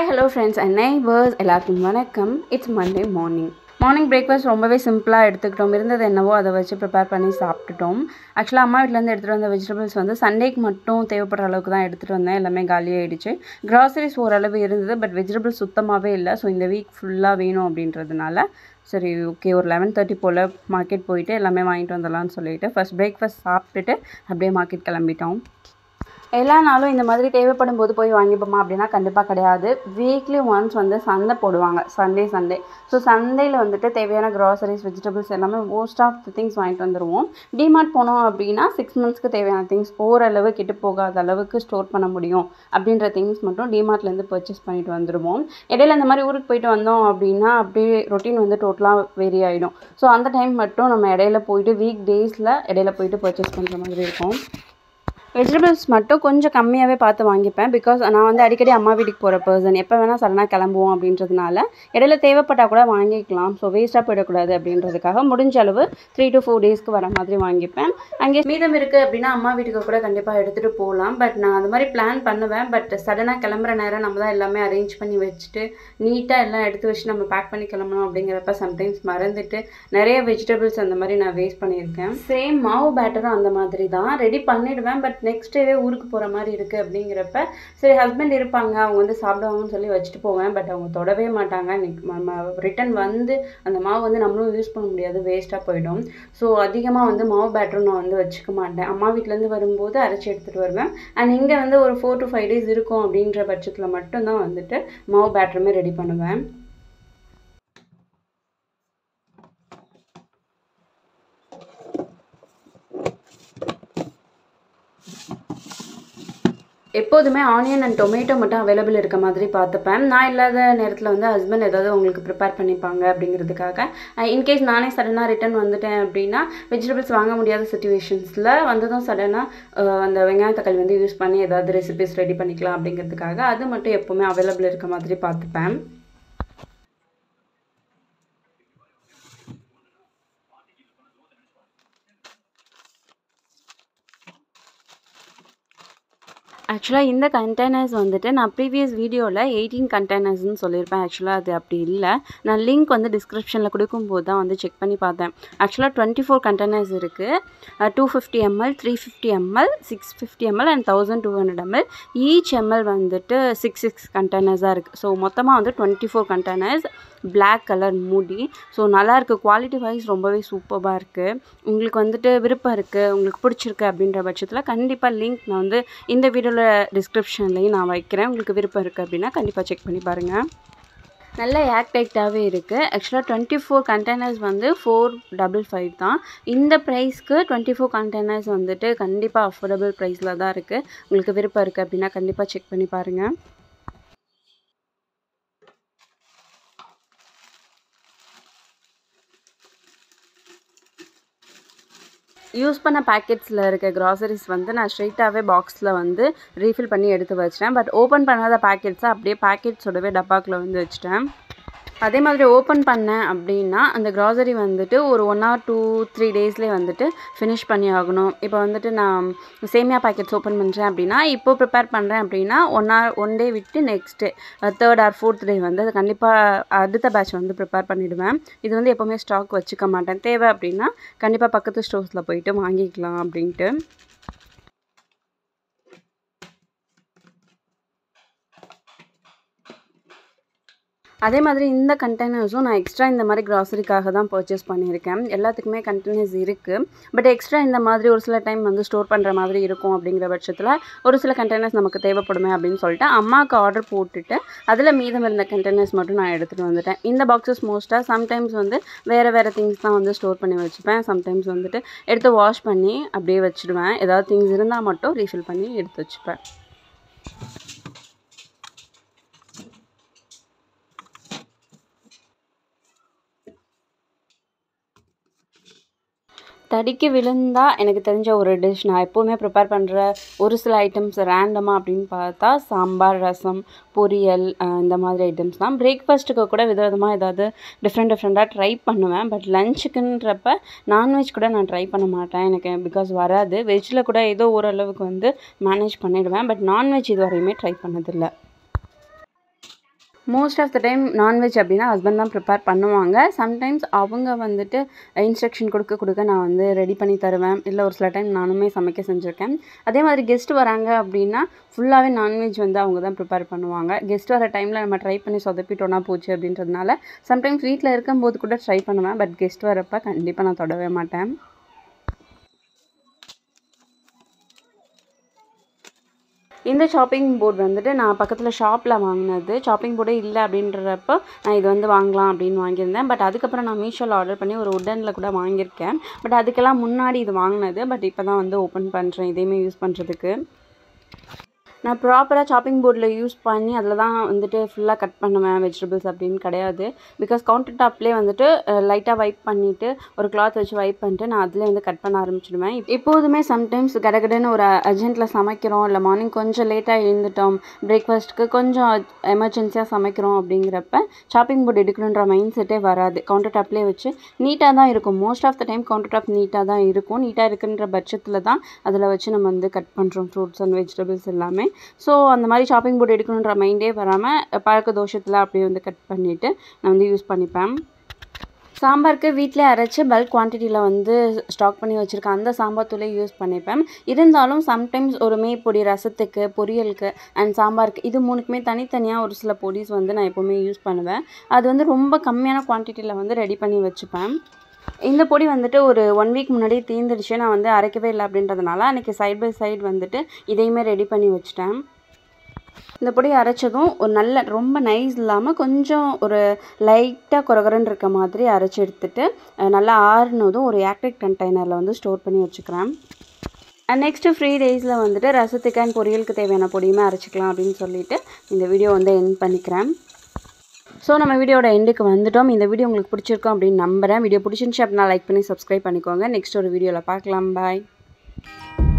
hi hello friends and neighbours எல்லாருக்கும் வணக்கம் it's Monday morning morning breakfast ரொம்பவே சிம்பிளாக எடுத்துக்கிட்டோம் இருந்தது என்னவோ அதை வச்சு ப்ரிப்பேர் பண்ணி சாப்பிட்டுட்டோம் ஆக்சுவலாக அம்மா வீட்டிலேருந்து எடுத்துகிட்டு வந்த வெஜிடபிள்ஸ் வந்து சண்டேக்கு மட்டும் தேவைப்படுற அளவுக்கு தான் எடுத்துகிட்டு வந்தேன் எல்லாமே காலியாகிடுச்சு கிராசரிஸ் ஓரளவு இருந்தது பட் வெஜிடபிள்ஸ் சுத்தமாகவே இல்லை ஸோ இந்த வீக் ஃபுல்லாக வேணும் அப்படின்றதுனால சரி ஓகே ஒரு லெவன் தேர்ட்டி போல் மார்க்கெட் போயிட்டு எல்லாமே வாங்கிட்டு வந்துடலாம்னு சொல்லிட்டு ஃபஸ்ட் பிரேக்ஃபாஸ்ட் சாப்பிட்டுட்டு அப்படியே மார்க்கெட் கிளம்பிட்டோம் எல்லா நாளும் இந்த மாதிரி தேவைப்படும் போது போய் வாங்கிப்போமா அப்படின்னா கண்டிப்பாக கிடையாது வீக்லி ஒன்ஸ் வந்து சந்தை போடுவாங்க சண்டே சண்டே ஸோ சந்தையில் வந்துட்டு தேவையான க்ராசரிஸ் வெஜிடபிள்ஸ் எல்லாமே மோஸ்ட் ஆஃப் தி திங்ஸ் வாங்கிட்டு வந்துடுவோம் டிமார்ட் போனோம் அப்படின்னா சிக்ஸ் மந்த்ஸ்க்கு தேவையான திங்ஸ் ஓரளவு கெட்டு போகாத அளவுக்கு ஸ்டோர் பண்ண முடியும் அப்படின்ற திங்ஸ் மட்டும் டிமார்ட்லேருந்து பர்ச்சேஸ் பண்ணிட்டு வந்துடுவோம் இடையில இந்த மாதிரி ஊருக்கு போயிட்டு வந்தோம் அப்படின்னா அப்படியே ரொட்டீன் வந்து டோட்டலாக வேரி ஆகிடும் ஸோ அந்த டைம் மட்டும் நம்ம இடையில போயிட்டு வீக் டேஸில் இடையில போயிட்டு பர்ச்சேஸ் பண்ணுற மாதிரி இருக்கும் வெஜிடபிள்ஸ் மட்டும் கொஞ்சம் கம்மியாகவே பார்த்து வாங்கிப்பேன் பிகாஸ் நான் வந்து அடிக்கடி அம்மா வீட்டுக்கு போகிற பர்சன் எப்போ வேணால் சடனாக கிளம்புவோம் அப்படின்றதுனால இடையில தேவைப்பட்டால் கூட வாங்கிக்கலாம் ஸோ வேஸ்ட்டாக போயிடக்கூடாது அப்படின்றதுக்காக முடிஞ்ச அளவு த்ரீ டு ஃபோர் டேஸ்க்கு வர மாதிரி வாங்கிப்பேன் அங்கே மீதம் இருக்குது அப்படின்னா அம்மா வீட்டுக்கு கூட கண்டிப்பாக எடுத்துகிட்டு போகலாம் பட் நான் அது மாதிரி பிளான் பண்ணுவேன் பட் சடனாக கிளம்புற நேரம் நம்ம தான் எல்லாமே அரேஞ்ச் பண்ணி வச்சுட்டு நீட்டாக எல்லாம் எடுத்து வச்சு நம்ம பேக் பண்ணி கிளம்பணும் அப்படிங்கிறப்ப சம்டைம்ஸ் மறந்துட்டு நிறைய வெஜிடபிள்ஸ் அந்த மாதிரி நான் வேஸ்ட் பண்ணியிருக்கேன் சேம் மாவு பேட்டரும் அந்த மாதிரி தான் ரெடி பண்ணிடுவேன் பட் நெக்ஸ்ட் டேவே ஊருக்கு போகிற மாதிரி இருக்குது அப்படிங்கிறப்ப சரி ஹஸ்பண்ட் இருப்பாங்க அவங்க வந்து சாப்பிடுவாங்கன்னு சொல்லி வச்சுட்டு போவேன் பட் அவங்க தொடவே மாட்டாங்க நம்ம ரிட்டன் வந்து அந்த மாவு வந்து நம்மளும் யூஸ் பண்ண முடியாது வேஸ்ட்டாக போயிடும் ஸோ அதிகமாக வந்து மாவு பேட்டரும் நான் வந்து வச்சுக்க மாட்டேன் அம்மா வீட்டிலேருந்து வரும்போது அரைச்சி எடுத்துகிட்டு வருவேன் அண்ட் இங்கே வந்து ஒரு ஃபோர் டு ஃபைவ் டேஸ் இருக்கும் அப்படின்ற பட்சத்தில் மட்டும்தான் வந்துட்டு மாவு பேட்டருமே ரெடி பண்ணுவேன் எப்போதுமே ஆனியன் அண்ட் டொமேட்டோ மட்டும் அவைலபிள் இருக்க மாதிரி பார்த்துப்பேன் நான் இல்லாத நேரத்தில் வந்து ஹஸ்பண்ட் ஏதாவது உங்களுக்கு ப்ரிப்பேர் பண்ணிப்பாங்க அப்படிங்கிறதுக்காக இன்கேஸ் நானே சடனாக ரிட்டன் வந்துட்டேன் அப்படின்னா வெஜிடபிள்ஸ் வாங்க முடியாத சுச்சுவேஷன்ஸில் வந்ததும் சடனாக அந்த வெங்காய தக்காளி வந்து யூஸ் பண்ணி ஏதாவது ரெசிபிஸ் ரெடி பண்ணிக்கலாம் அப்படிங்கிறதுக்காக அது மட்டும் எப்போவுமே அவைலபிள் இருக்க மாதிரி பார்த்துப்பேன் ஆக்சுவலாக இந்த கண்டெய்னர்ஸ் வந்துட்டு நான் ப்ரீவியஸ் வீடியோவில் எயிட்டீன் கண்டெய்னர்ஸ்னு சொல்லியிருப்பேன் ஆக்சுவலாக அது அப்படி இல்லை நான் லிங்க் வந்து டிஸ்கிரிப்ஷனில் கொடுக்கும்போது தான் வந்து செக் பண்ணி பார்த்தேன் ஆக்சுவலாக டுவெண்ட்டி ஃபோர் கண்டெய்னர்ஸ் இருக்குது two fifty ml three fifty ml six fifty ml and thousand two hundred ml each ml வந்துட்டு சிக்ஸ் சிக்ஸ் கண்டெய்னர்ஸாக இருக்குது ஸோ மொத்தமாக வந்து twenty four containers black colour மூடி ஸோ நல்லாயிருக்கு குவாலிட்டி வைஸ் ரொம்பவே சூப்பராக இருக்குது உங்களுக்கு வந்துட்டு விருப்பம் இருக்குது உங்களுக்கு பிடிச்சிருக்கு அப்படின்ற பட்சத்தில் கண்டிப்பாக லிங்க் நான் வந்து இந்த வீடியோவில் டிஸ்கிரிப்ஷன்லேயும் நான் வைக்கிறேன் உங்களுக்கு விருப்பம் இருக்குது அப்படின்னா கண்டிப்பாக செக் பண்ணி பாருங்கள் நல்ல ஏக்டைட்டாகவே இருக்குது ஆக்சுவலாக டுவெண்ட்டி ஃபோர் கண்டெய்னர்ஸ் வந்து ஃபோர் டபுள் ஃபைவ் தான் இந்த ப்ரைஸ்க்கு டுவெண்ட்டி ஃபோர் கண்டெய்னர்ஸ் வந்துட்டு கண்டிப்பாக அஃபோர்டபுள் ப்ரைஸில் தான் இருக்குது உங்களுக்கு விருப்பம் இருக்குது அப்படின்னா கண்டிப்பாக செக் பண்ணி பாருங்கள் யூஸ் பண்ண பேக்கெட்ஸில் இருக்க க்ராசரிஸ் வந்து நான் ஸ்ட்ரெயிட்டாகவே பாக்ஸில் வந்து ரீஃபில் பண்ணி எடுத்து வச்சிட்டேன் பட் ஓப்பன் பண்ணாத பேக்கெட்ஸை அப்படியே பேக்கெட்ஸோடவே டப்பாக்கில் வந்து வச்சுட்டேன் அதே மாதிரி ஓப்பன் பண்ணேன் அப்படின்னா அந்த க்ராசரி வந்துட்டு ஒரு ஒன் ஆர் டூ த்ரீ டேஸ்லேயே வந்துட்டு ஃபினிஷ் பண்ணி ஆகணும் இப்போ வந்துட்டு நான் சேமியா பேக்கெட்ஸ் ஓப்பன் பண்ணுறேன் அப்படின்னா இப்போ ப்ரிப்பேர் பண்ணுறேன் அப்படின்னா ஒன் ஆர் ஒன் டே விட்டு next third or fourth day வந்து அது கண்டிப்பாக அடுத்த பேட்ச் வந்து ப்ரிப்பேர் பண்ணிவிடுவேன் இது வந்து எப்போவுமே ஸ்டாக் வச்சுக்க மாட்டேன் தேவை அப்படின்னா கண்டிப்பாக பக்கத்து ஸ்டோர்ஸில் போயிட்டு வாங்கிக்கலாம் அப்படின்ட்டு அதே மாதிரி இந்த கண்டெய்னர்ஸும் நான் எக்ஸ்ட்ரா இந்த மாதிரி க்ராசரிக்காக தான் பர்ச்சேஸ் பண்ணியிருக்கேன் எல்லாத்துக்குமே கண்டெய்னர்ஸ் இருக்குது பட் எக்ஸ்ட்ரா இந்த மாதிரி ஒரு சில டைம் வந்து ஸ்டோர் பண்ணுற மாதிரி இருக்கும் அப்படிங்கிற பட்சத்தில் ஒரு சில கண்டெய்னர்ஸ் நமக்கு தேவைப்படுமே அப்படின்னு சொல்லிட்டு அம்மாவுக்கு ஆர்டர் போட்டுட்டு அதில் மீதம் இருந்த கண்டெய்னர்ஸ் மட்டும் நான் எடுத்துகிட்டு வந்துட்டேன் இந்த பாக்ஸஸ் மோஸ்ட்டாக சம்டைம்ஸ் வந்து வேறு வேறு திங்ஸ் தான் வந்து ஸ்டோர் பண்ணி வச்சுப்பேன் சம்டைம்ஸ் வந்துட்டு எடுத்து வாஷ் பண்ணி அப்படியே வச்சுடுவேன் ஏதாவது திங்ஸ் இருந்தால் மட்டும் ரீஃபில் பண்ணி எடுத்து வச்சுப்பேன் தடிக்கு விழுந்தா எனக்கு தெரிஞ்ச ஒரு டிஷ் நான் எப்போவுமே ப்ரிப்பேர் பண்ணுற ஒரு சில ஐட்டம்ஸ் ரேண்டமாக அப்படின்னு பார்த்தா சாம்பார் ரசம் பொரியல் அஹ் இந்த மாதிரி ஐட்டம்ஸ் தான் பிரேக்ஃபாஸ்ட்டுக்கு கூட விதவிதமாக ஏதாவது டிஃப்ரெண்ட் டிஃப்ரெண்ட்டாக ட்ரை பண்ணுவேன் பட் லஞ்சுக்குன்றப்ப நான்வெஜ் கூட நான் ட்ரை பண்ண மாட்டேன் எனக்கு பிகாஸ் வராது வெஜ்ஜில் கூட ஏதோ ஓரளவுக்கு வந்து மேனேஜ் பண்ணிடுவேன் பட் நான்வெஜ் இது வரையுமே ட்ரை பண்ணதில்லை most of the time nonveg அப்படின்னா ஹஸ்பண்ட் தான் ப்ரிப்பேர் பண்ணுவாங்க சம்டைம்ஸ் அவங்க வந்துட்டு இன்ஸ்ட்ரக்ஷன் கொடுக்க கொடுக்க நான் வந்து ரெடி பண்ணி தருவேன் இல்லை ஒரு சில டைம் நானுமே சமைக்க செஞ்சுருக்கேன் அதே மாதிரி கெஸ்ட் வராங்க அப்படின்னா ஃபுல்லாகவே நான்வெஜ் வந்து அவங்க தான் ப்ரிப்பேர் பண்ணுவாங்க கெஸ்ட் வர டைமில் நம்ம ட்ரை பண்ணி சொதப்பிட்டோன்னா போச்சு அப்படின்றதுனால சம்டைம்ஸ் வீட்டில் இருக்கும்போது கூட ட்ரை பண்ணுவேன் பட் கெஸ்ட் வரப்போ கண்டிப்பாக நான் தொடவே மாட்டேன் இந்த ஷாப்பிங் போர்டு வந்துட்டு நான் பக்கத்தில் ஷாப்பில் வாங்கினது ஷாப்பிங் போர்டே இல்லை அப்படின்றப்போ நான் இது வந்து வாங்கலாம் அப்படின்னு வாங்கியிருந்தேன் பட் அதுக்கப்புறம் நான் மீஷோவில் ஆர்டர் பண்ணி ஒரு உடனில் கூட வாங்கியிருக்கேன் பட் அதுக்கெல்லாம் முன்னாடி இது வாங்கினது பட் இப்போ தான் வந்து ஓப்பன் பண்ணுறேன் இதையுமே யூஸ் பண்ணுறதுக்கு நான் ப்ராப்பராக சாப்பிங் போர்டில் யூஸ் பண்ணி அதில் தான் வந்துட்டு ஃபுல்லாக கட் பண்ணுவேன் வெஜிடபிள்ஸ் அப்படின்னு கிடையாது பிகாஸ் கவுண்டர் டாப்லேயே வந்துட்டு லைட்டாக வைப் பண்ணிவிட்டு ஒரு கிளாத் வச்சு வைப் பண்ணிட்டு நான் அதிலே வந்து கட் பண்ண ஆரம்பிச்சிடுவேன் எப்போதுமே சம்டைம்ஸ் கடகடன்னு ஒரு அர்ஜென்ட்டில் சமைக்கிறோம் இல்லை மார்னிங் கொஞ்சம் லேட்டாக எழுந்துட்டோம் பிரேக்ஃபாஸ்ட்டுக்கு கொஞ்சம் எமர்ஜென்சியாக சமைக்கிறோம் அப்படிங்கிறப்ப சாப்பிங் போர்டு எடுக்கணுன்ற மைண்ட் செட்டே வராது கவுண்டர் டாப்லேயே வச்சு நீட்டாக தான் இருக்கும் most of the time counter top நீட்டாக தான் இருக்கும் நீட்டாக இருக்குன்ற பட்சத்தில் தான் அதில் வச்சு நம்ம வந்து கட் பண்ணுறோம் ஃப்ரூட்ஸ் அண்ட் வெஜிடபிள்ஸ் எல்லாமே ஸோ அந்த மாதிரி ஷாப்பிங் போர்டு எடுக்கணுன்ற மைண்டே வராமல் பழக்க தோஷத்தில் அப்படியே வந்து கட் பண்ணிவிட்டு நான் வந்து யூஸ் பண்ணிப்பேன் சாம்பாருக்கு வீட்டிலே அரைச்சி பல்க் குவான்டிட்டியில் வந்து ஸ்டாக் பண்ணி வச்சுருக்கேன் அந்த சாம்பார் தூளே யூஸ் பண்ணிப்பேன் இருந்தாலும் சம்டைம்ஸ் ஒரு மே பொடி ரசத்துக்கு பொரியலுக்கு அண்ட் சாம்பாருக்கு இது மூணுக்குமே தனித்தனியாக ஒரு சில பொடிஸ் வந்து நான் எப்போவுமே யூஸ் பண்ணுவேன் அது வந்து ரொம்ப கம்மியான குவான்டிட்டியில் வந்து ரெடி பண்ணி வச்சுப்பேன் இந்த பொடி வந்துட்டு ஒரு ஒன் வீக் முன்னாடி தீர்ந்துடுச்சு நான் வந்து அரைக்கவே இல்லை அப்படின்றதுனால அன்றைக்கி சைட் பை சைடு வந்துட்டு இதையுமே ரெடி பண்ணி வச்சுட்டேன் இந்த பொடி அரைச்சதும் ஒரு நல்ல ரொம்ப நைஸ் இல்லாமல் கொஞ்சம் ஒரு லைட்டாக குறகுறன்னு இருக்க மாதிரி அரைச்சி எடுத்துட்டு நல்லா ஆறுனதும் ஒரு ஏக்டிக் கண்டெய்னரில் வந்து ஸ்டோர் பண்ணி வச்சுக்கிறேன் அண்ட் நெக்ஸ்ட்டு ஃப்ரீ டேஸில் வந்துட்டு ரசத்துக்கு அண்ட் பொரியலுக்கு தேவையான பொடியுமே அரைச்சிக்கலாம் அப்படின்னு சொல்லிட்டு இந்த வீடியோ வந்து என் பண்ணிக்கிறேன் ஸோ நம்ம வீடியோட எண்டுக்கு வந்துட்டோம் இந்த வீடியோ உங்களுக்கு பிடிச்சிருக்கோம் அப்படின்னு நம்புகிறேன் வீடியோ பிடிச்சிருந்துச்சு அப்படின்னா லைக் பண்ணி சப்ஸ்கிரைப் பண்ணிக்கோங்க நெக்ஸ்ட் ஒரு வீடியோவில் பார்க்கலாம் பாய்